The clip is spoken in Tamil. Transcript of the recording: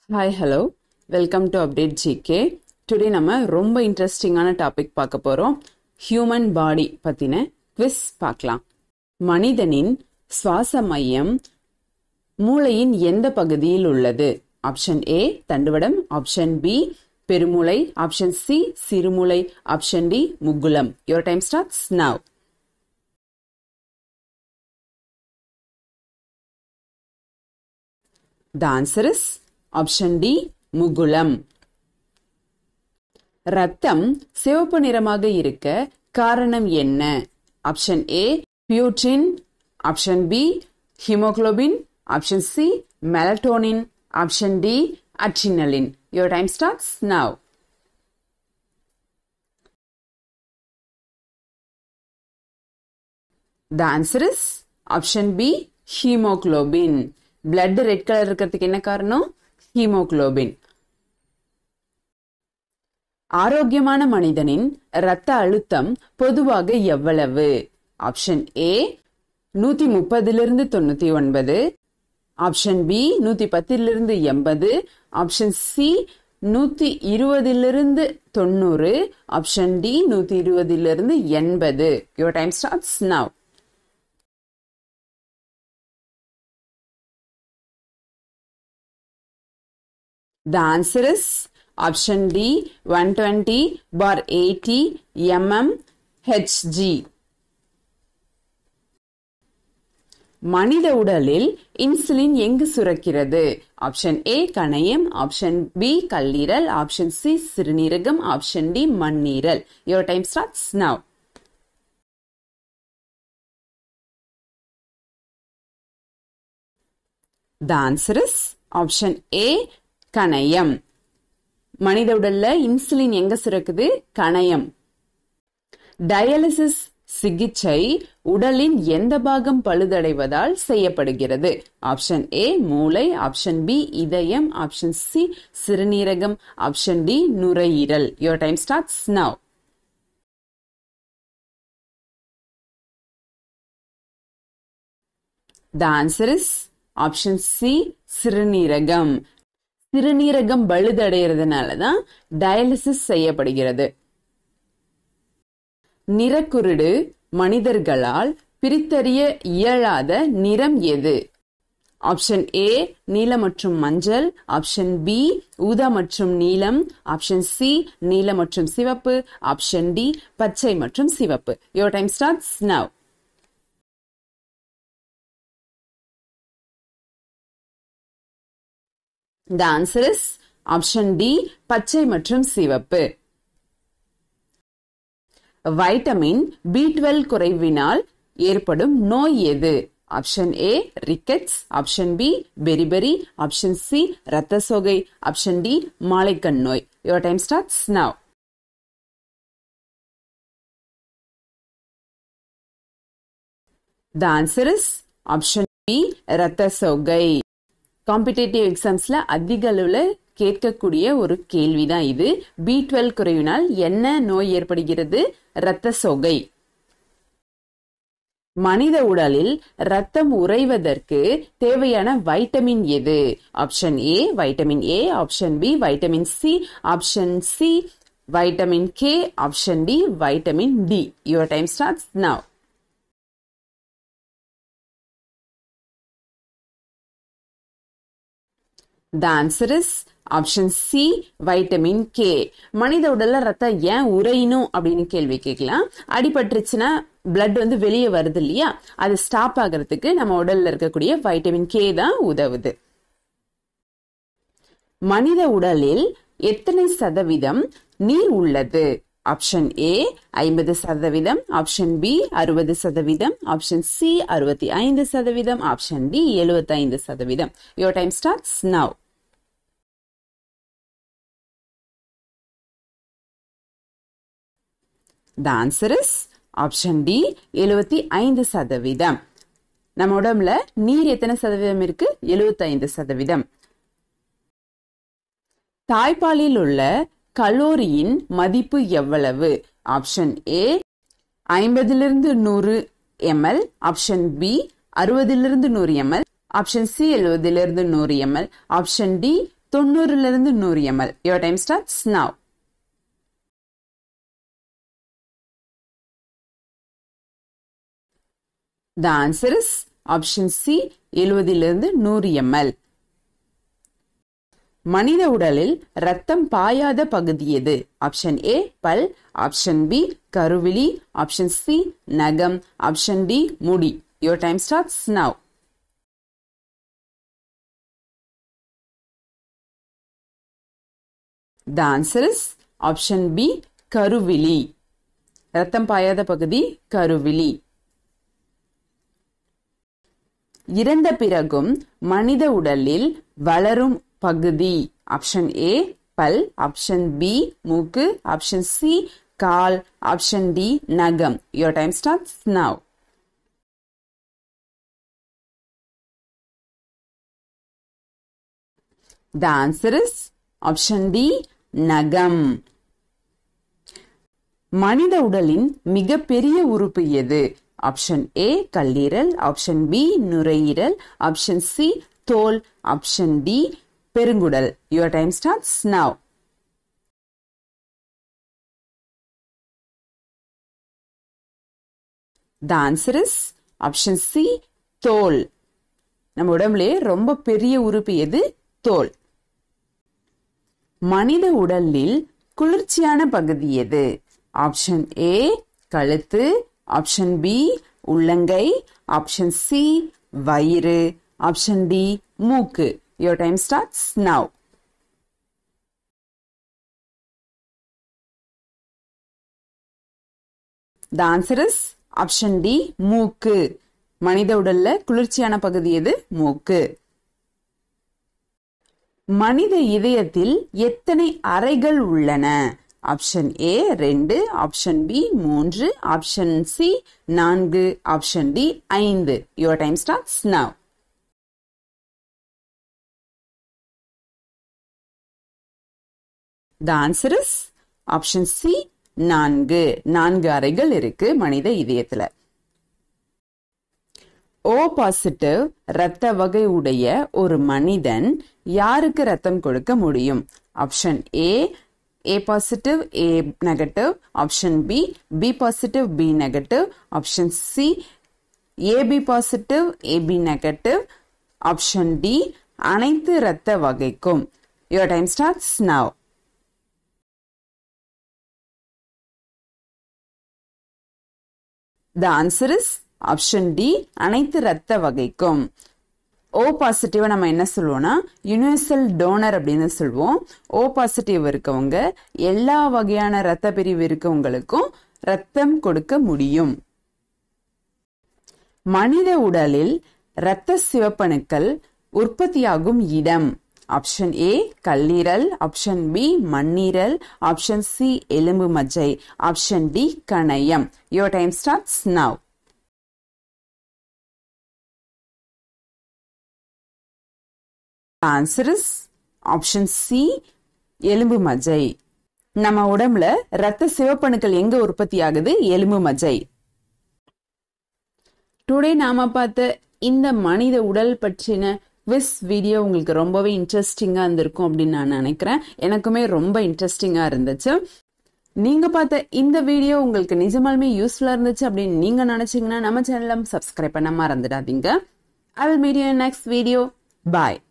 Hi hello welcome to update GK today நம்ம ரொம்ப இன்ட்ரெஸ்டிங்கான டாபிக் பார்க்க போகிறோம் ஹியூமன் பாடி பற்றின குவிஸ் பார்க்கலாம் மனிதனின் சுவாச மையம் மூளையின் எந்த பகுதியில் உள்ளது ஆப்ஷன் ஏ தண்டுவடம் ஆப்ஷன் பி பெருமூளை ஆப்ஷன் சி சிறுமூளை ஆப்ஷன் டி முகுலம் your time starts now The answer is option D முகுலம் ரத்தம் சிவப்பு நிறமாக இருக்க காரணம் என்ன ஆப்ஷன் ஏ பியூட்ரின் option B haemoglobin option C melatonin option D adrenaline your time starts now The answer is option B haemoglobin blood red colour இருக்கிறதுக்கு என்ன காரணம் ஹீமோகுளோபின் ஆரோக்கியமான மனிதனின் இரத்த அழுத்தம் பொதுவாக எவ்வளவு ஆப்ஷன் ஏ நூத்தி முப்பதிலிருந்து தொண்ணூத்தி ஒன்பது ஆப்ஷன் பி நூத்தி பத்திலிருந்து எண்பது ஆப்ஷன் சி நூத்தி இருபதிலிருந்து தொண்ணூறு ஆப்ஷன் டி நூத்தி இருபதிலிருந்து எண்பது your time starts now The answer is option D 120 bar 80 mm Hg. மனித உடலில் இன்சுலின் எங்கு சுரக்கிறது ஆப்ஷன் ஏ கணையம் ஆப்ஷன் பி கல்லீரல் ஆப்ஷன் சி சிறுநீரகம் ஆப்ஷன் டி மண்ணீரல் your time starts now The answer is option A கணையம் மனித உடல்ல இன்சுலின் எங்க சுரக்குது கணையம் டயாலிசிஸ் சிகிச்சை உடலின் எந்த பாகம் பழுதடைவதால் செய்யப்படுகிறது ஆப்ஷன் ஏ மூளை ஆப்ஷன் பி இதயம் ஆப்ஷன் சி சிறுநீரகம் ஆப்ஷன் டி நுரையீரல் your time starts now The answer is option C சிறுநீரகம் சிறுநீரகம் பழுதடைகிறதுனால தான் டயாலிசிஸ் செய்யப்படுகிறது நிறக்குருடு மனிதர்களால் பிரித்தறிய இயலாத நிறம் எது ஆப்ஷன் ஏ நீலம் மற்றும் மஞ்சள் ஆப்ஷன் பி ஊதா மற்றும் நீலம் ஆப்ஷன் சி நீலம் மற்றும் சிவப்பு ஆப்ஷன் டி பச்சை மற்றும் சிவப்பு your time starts now The answer is option D பச்சை மற்றும் சிவப்பு வைட்டமின் பி டுவெல் குறைவினால் ஏற்படும் நோய் எது option A rickets option B beriberi option C ரத்த சோகை ஆப்ஷன் டி மாலைக்கண் நோய் your time starts now The answer is option B ரத்த சோகை காம்படிட்டிவ் எக்ஸாம்ஸ்ல அதிக அளவுல கேட்கக்கூடிய ஒரு கேள்விதான் இது பி டுவெல் குறைவினால் என்ன நோய் ஏற்படுகிறது இரத்த சோகை மனித உடலில் ரத்தம் உறைவதற்கு தேவையான வைட்டமின் எது option A vitamin A option B vitamin C option C vitamin K option D vitamin D your time starts now The answer is option C vitamin K மனித உடல்ல ரத்தம் ஏன் உறையணும் அப்படின்னு கேள்வி கேட்கலாம் அடிபட்டுருச்சுன்னா பிளட் வந்து வெளியே வருது இல்லையா அது ஸ்டாப் ஆகிறதுக்கு நம்ம உடல்ல இருக்கக்கூடிய வைட்டமின் கே தான் உதவுது மனித உடலில் எத்தனை சதவீதம் நீர் உள்ளது ஆப்ஷன் ஏ ஐம்பது சதவீதம் ஆப்ஷன் பி அறுபது சதவீதம் ஆப்ஷன் சி அறுபத்தி ஐந்து சதவீதம் ஆப்ஷன் டி எழுபத்தி ஐந்து சதவீதம் your time starts now The answer is option D எழுபத்தி ஐந்து சதவீதம் நம்ம உடம்புல நீர் எத்தனை சதவீதம் இருக்கு எழுபத்தைந்து சதவீதம் தாய்ப்பாலில் உள்ள கலோரியின் மதிப்பு எவ்வளவு ஆப்ஷன் ஏ ஐம்பதிலிருந்து நூறு எம்எல் ஆப்ஷன் பி அறுபதிலிருந்து நூறு எம்எல் ஆப்ஷன் சி எழுபதிலிருந்து நூறு எம்எல் ஆப்ஷன் டி தொண்ணூறுல இருந்து நூறு ml your time starts now The answer is option C எழுபதிலிருந்து நூறு எம்எல் மனித உடலில் ரத்தம் பாயாத பகுதி எது ஆப்ஷன் ஏ பல் ஆப்ஷன் பி கருவிழி ஆப்ஷன் சி நகம் ஆப்ஷன் டி முடி your time starts now The answer is option B கருவிழி ரத்தம் பாயாத பகுதி கருவிழி இறந்த பிறகும் மனித உடலில் வளரும் பகுதி ஆப்ஷன் ஏ பல் ஆப்ஷன் பி மூக்கு ஆப்ஷன் சி கால் ஆப்ஷன் டி நகம் your time starts now The answer is option D நகம் மனித உடலின் மிகப்பெரிய உறுப்பு எது ஆப்ஷன் ஏ கல்லீரல் ஆப்ஷன் பி நுரையீரல் ஆப்ஷன் சி தோல் ஆப்ஷன் டி பெருங்குடல் your time starts now the answer is option C தோல் நம்ம உடம்புலே ரொம்ப பெரிய உறுப்பு எது தோல் மனித உடலில் குளிர்ச்சியான பகுதி எது ஆப்ஷன் ஏ கழுத்து ஆப்ஷன் பி உள்ளங்கை ஆப்ஷன் சி வயிறு ஆப்ஷன் டி மூக்கு your time starts now the answer is option D மூக்கு மனித உடல்ல குளிர்ச்சியான பகுதி எது மூக்கு மனித இதயத்தில் எத்தனை அறைகள் உள்ளன ஆப்ஷன் ஏ ரெண்டு ஆப்ஷன் பி மூன்று ஆப்ஷன் சி நான்கு ஆப்ஷன் டி ஐந்து your time starts now the answer is option C நான்கு நான்கு அறைகள் இருக்கு மனித இதயத்துல ஓ பாசிட்டிவ் இரத்த வகை உடைய ஒரு மனிதன் யாருக்கு ரத்தம் கொடுக்க முடியும் option A A positive A negative option B B positive B negative option C AB positive AB negative option D அனைத்து இரத்த வகைக்கும் your time starts now the answer is option D அனைத்து இரத்த வகைக்கும் ஓ பாசிட்டிவ் நம்ம என்ன சொல்லுவோம்னா யூனிவர்சல் டோனர் அப்படின்னு சொல்லுவோம் ஓ பாசிட்டிவ் இருக்கவங்க எல்லா வகையான இரத்த பிரிவு இருக்கவங்களுக்கும் ரத்தம் கொடுக்க முடியும் மனித உடலில் இரத்த சிவப்பணுக்கள் உற்பத்தியாகும் இடம் ஆப்ஷன் ஏ கல்லீரல் ஆப்ஷன் பி மண்ணீரல் ஆப்ஷன் சி எலும்பு மஜ்ஜை ஆப்ஷன் டி கணையம் your time starts now answer is option C எலும்பு மஜ்ஜை நம்ம உடம்புல ரத்த சிவப்பணுக்கள் எங்க உற்பத்தி ஆகுது எலும்பு மஜ்ஜை டுடே நாம பார்த்த இந்த மனித உடல் பற்றின விஸ் வீடியோ உங்களுக்கு ரொம்பவே இன்ட்ரெஸ்டிங்கா இருந்திருக்கும் அப்படின்னு நான் நினைக்கிறேன் எனக்குமே ரொம்ப இன்ட்ரெஸ்டிங்கா இருந்துச்சு நீங்க பார்த்த இந்த வீடியோ உங்களுக்கு நிஜமாலுமே யூஸ்ஃபுல்லா இருந்துச்சு அப்படின்னு நீங்க நினைச்சீங்கன்னா நம்ம சேனலை சப்ஸ்கிரைப் பண்ண மறந்துடாதீங்க I will meet you next video bye